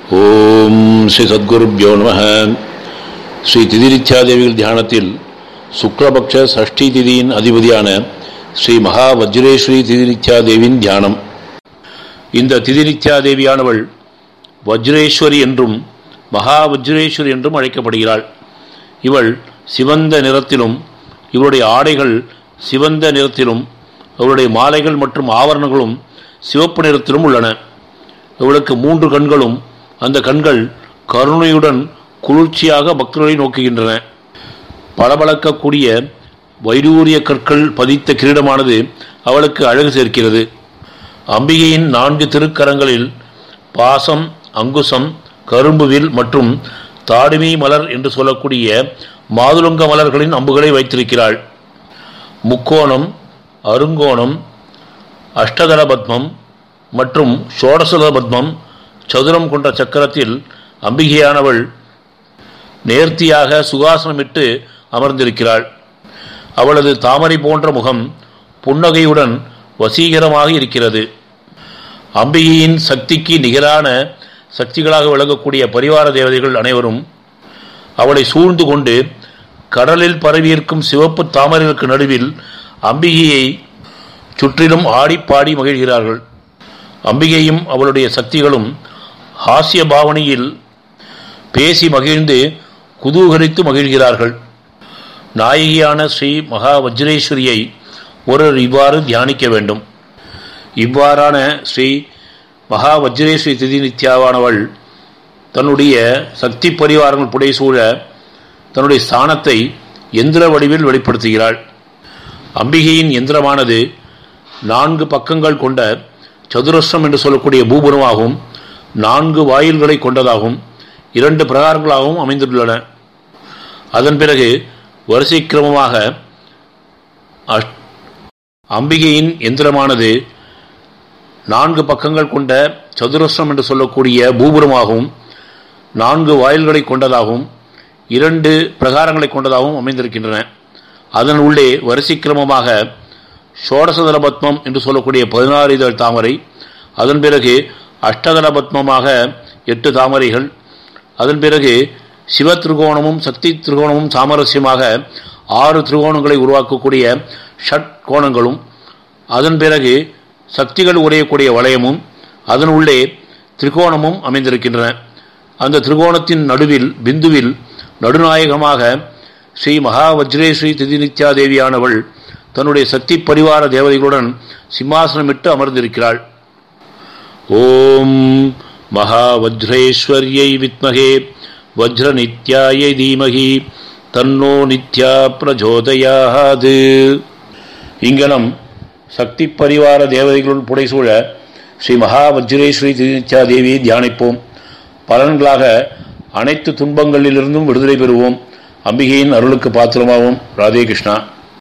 ஓம் ஸ்ரீ சத்குருப்யோ நம ஸ்ரீ திதிரித்யாதேவிகள் தியானத்தில் சுக்லபக்ஷ சஷ்டி திதியின் அதிபதியான ஸ்ரீ மகா வஜ்ரேஸ்வரி திதிரித்யாதேவின் தியானம் இந்த திதிரித்யாதேவியானவள் வஜ்ரேஸ்வரி என்றும் மகா வஜ்ரேஸ்வரி என்றும் அழைக்கப்படுகிறாள் இவள் சிவந்த நிறத்திலும் இவளுடைய ஆடைகள் சிவந்த நிறத்திலும் அவளுடைய மாலைகள் மற்றும் ஆவரணங்களும் சிவப்பு நிறத்திலும் உள்ளன இவளுக்கு மூன்று கண்களும் அந்த கண்கள் கருணையுடன் குளிர்ச்சியாக பக்தர்களை நோக்குகின்றன பளபளக்கக்கூடிய வைடூரிய கற்கள் பதித்த கிரீடமானது அவளுக்கு அழகு சேர்க்கிறது அம்பிகையின் நான்கு திருக்கரங்களில் பாசம் அங்குசம் கரும்புவில் மற்றும் தாடுமி மலர் என்று சொல்லக்கூடிய மாதுளங்க மலர்களின் அம்புகளை வைத்திருக்கிறாள் முக்கோணம் அருங்கோணம் அஷ்டதள பத்மம் மற்றும் ஷோடசத பத்மம் சதுரம் கொண்ட சக்கரத்தில் அம்பிகையானவள் நேர்த்தியாக சுகாசனமிட்டு அமர்ந்திருக்கிறாள் அவளது தாமரை போன்ற முகம் புன்னகையுடன் வசீகரமாக இருக்கிறது அம்பிகையின் சக்திக்கு நிகரான சக்திகளாக விளங்கக்கூடிய பரிவார தேவதைகள் அனைவரும் அவளை சூழ்ந்து கொண்டு கடலில் பரவியிருக்கும் சிவப்பு தாமரைகளுக்கு நடுவில் அம்பிகையை சுற்றிலும் ஆடி பாடி மகிழ்கிறார்கள் அம்பிகையும் அவளுடைய சக்திகளும் ஹாஸ்ய பாவனையில் பேசி மகிழ்ந்து குதூகலித்து மகிழ்கிறார்கள் நாயகியான ஸ்ரீ மகா வஜ்ரேஸ்வரியை ஒருவர் இவ்வாறு தியானிக்க வேண்டும் இவ்வாறான ஸ்ரீ மகா வஜ்ரேஸ்வரி திதி நித்யாவானவள் தன்னுடைய சக்தி பரிவாரங்கள் புடைசூழ தன்னுடைய ஸ்தானத்தை எந்திர வடிவில் வெளிப்படுத்துகிறாள் அம்பிகையின் எந்திரமானது நான்கு பக்கங்கள் கொண்ட சதுரஸ்ரம் என்று சொல்லக்கூடிய பூபுரமாகவும் நான்கு வாயில்களை கொண்டதாகவும் இரண்டு பிரகாரங்களாகவும் அமைந்துள்ளன அதன் பிறகு வரிசை கிரமமாக அம்பிகையின் எந்திரமானது நான்கு பக்கங்கள் கொண்ட சதுரஸ்ரம் என்று சொல்லக்கூடிய பூபுரமாகவும் நான்கு வாயில்களை கொண்டதாகவும் இரண்டு பிரகாரங்களை கொண்டதாகவும் அமைந்திருக்கின்றன அதன் உள்ளே வரிசை கிரமமாக ஷோடசதள பத்மம் என்று சொல்லக்கூடிய பதினாறு இதழ் தாமரை அதன் பிறகு அஷ்டதள பத்மமாக எட்டு தாமரைகள் அதன் பிறகு சிவ திரிகோணமும் சக்தி திரிகோணமும் சாமரஸ்யமாக ஆறு திரிகோணங்களை உருவாக்கக்கூடிய ஷட் கோணங்களும் அதன் பிறகு சக்திகள் உடையக்கூடிய வளையமும் அதன் உள்ளே திரிகோணமும் அமைந்திருக்கின்றன அந்த திரிகோணத்தின் நடுவில் பிந்துவில் நடுநாயகமாக ஸ்ரீ மகா வஜ்ரேஸ்ரீ திதிநித்யாதேவியானவள் தன்னுடைய சக்தி பரிவார தேவதைகளுடன் சிம்மாசனமிட்டு அமர்ந்திருக்கிறாள் ஓம் மகா வஜ்ரேஸ்வரியை வித்மகே வஜ்ர நித்யாயை தீமகி தன்னோ நித்யா பிரஜோதயாது இங்கனம் சக்தி பரிவார தேவதைகளுடன் புடைசூழ ஸ்ரீ மகா வஜ்ரேஸ்வரி திருநித்யா தேவியை தியானிப்போம் பலன்களாக அனைத்து துன்பங்களிலிருந்தும் விடுதலை பெறுவோம் அம்பிகையின் அருளுக்கு பாத்திரமாகவும் ராதே கிருஷ்ணா